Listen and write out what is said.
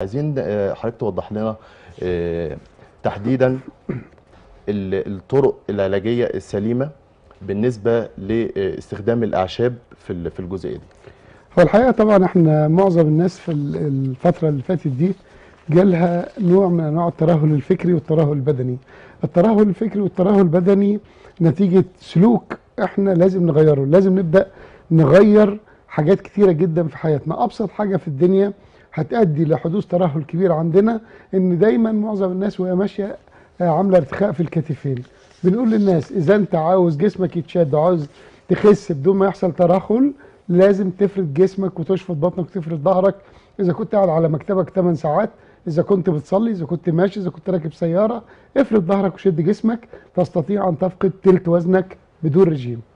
عايزين آه، حضرتك توضح لنا آه، تحديدا ال- الطرق العلاجيه السليمه بالنسبه لاستخدام الاعشاب في ال- في الجزئيه دي هو الحقيقه طبعا احنا معظم الناس في ال- الفتره اللي فاتت دي جالها نوع من انواع الترهل الفكري والترهل البدني الترهل الفكري والترهل البدني نتيجه سلوك احنا لازم نغيره لازم نبدا نغير حاجات كتيره جدا في حياتنا ابسط حاجه في الدنيا هتؤدي لحدوث ترهل كبير عندنا ان دايما معظم الناس وهي ماشيه آه، عامله ارتخاء في الكتفين بنقول للناس اذا انت عاوز جسمك يتشد وعاوز تخس بدون ما يحصل ترهل لازم تفرد جسمك وتشفط بطنك وتفرد ظهرك اذا كنت قاعد على مكتبك 8 ساعات اذا كنت بتصلي اذا كنت ماشي اذا كنت راكب سياره افرد ظهرك وشد جسمك تستطيع ان تفقد تلت وزنك بدون رجيم